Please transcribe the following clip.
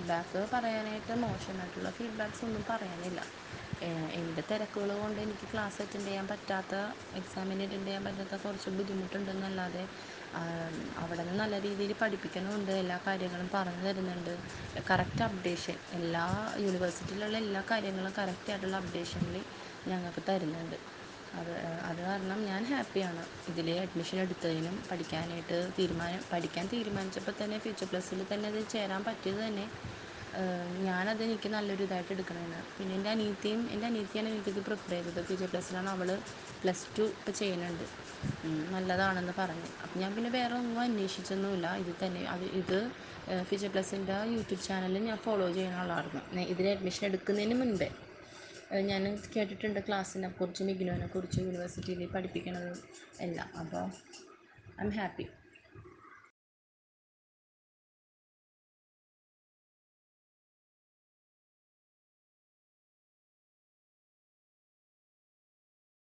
feedback പറയാനായിട്ട് മോശമായിട്ടുള്ള feedbacks ഒന്നും പറയാനില്ല എൻ്റെ തിരക്കുകൾ കൊണ്ട് എനിക്ക് ക്ലാസ് അറ്റൻഡ് ചെയ്യാൻ പറ്റാത്ത എക്സാമിന് അറ്റൻഡ് ചെയ്യാൻ പറ്റാത്ത കുറച്ച് ബുദ്ധിമുട്ടുണ്ടെന്നല്ലാതെ അവിടെ നിന്ന് നല്ല രീതിയിൽ പഠിപ്പിക്കുന്നുമുണ്ട് എല്ലാ കാര്യങ്ങളും പറഞ്ഞു തരുന്നുണ്ട് കറക്റ്റ് അപ്ഡേഷൻ എല്ലാ യൂണിവേഴ്സിറ്റിയിലുള്ള എല്ലാ കാര്യങ്ങളും കറക്റ്റായിട്ടുള്ള അപ്ഡേഷനിൽ ഞങ്ങൾക്ക് തരുന്നുണ്ട് അത് അത് കാരണം ഞാൻ ഹാപ്പിയാണ് ഇതിൽ അഡ്മിഷൻ എടുത്തതിനും പഠിക്കാനായിട്ട് തീരുമാനം പഠിക്കാൻ തീരുമാനിച്ചപ്പോൾ തന്നെ ഫ്യൂച്ചർ പ്ലസ്സിൽ തന്നെ അത് ചേരാൻ പറ്റിയത് തന്നെ ഞാനത് എനിക്ക് നല്ലൊരു ഇതായിട്ട് എടുക്കണതാണ് പിന്നെ എൻ്റെ അനിയത്തിയും എൻ്റെ അനിയത്തിയാണ് എനിക്കിത് പ്രിഫർ ചെയ്തത് ഫ്യൂച്ചർ പ്ലസ്സിലാണ് അവൾ പ്ലസ് ടു ഇപ്പോൾ ചെയ്യുന്നുണ്ട് നല്ലതാണെന്ന് പറഞ്ഞു അപ്പം ഞാൻ പിന്നെ വേറെ ഒന്നും അന്വേഷിച്ചൊന്നുമില്ല ഇത് തന്നെ അത് ഇത് ഫ്യൂച്ചർ പ്ലസിൻ്റെ യൂട്യൂബ് ചാനൽ ഞാൻ ഫോളോ ചെയ്യുന്ന ആളായിരുന്നു ഇതിൽ അഡ്മിഷൻ എടുക്കുന്നതിന് മുൻപേ ഞാൻ കേട്ടിട്ടുണ്ട് ക്ലാസ്സിനെ കുറിച്ചും ഇഗ്നോനെ കുറിച്ചും യൂണിവേഴ്സിറ്റിയിൽ പഠിപ്പിക്കണതും എല്ലാം അപ്പോൾ ഐ എം ഹാപ്പി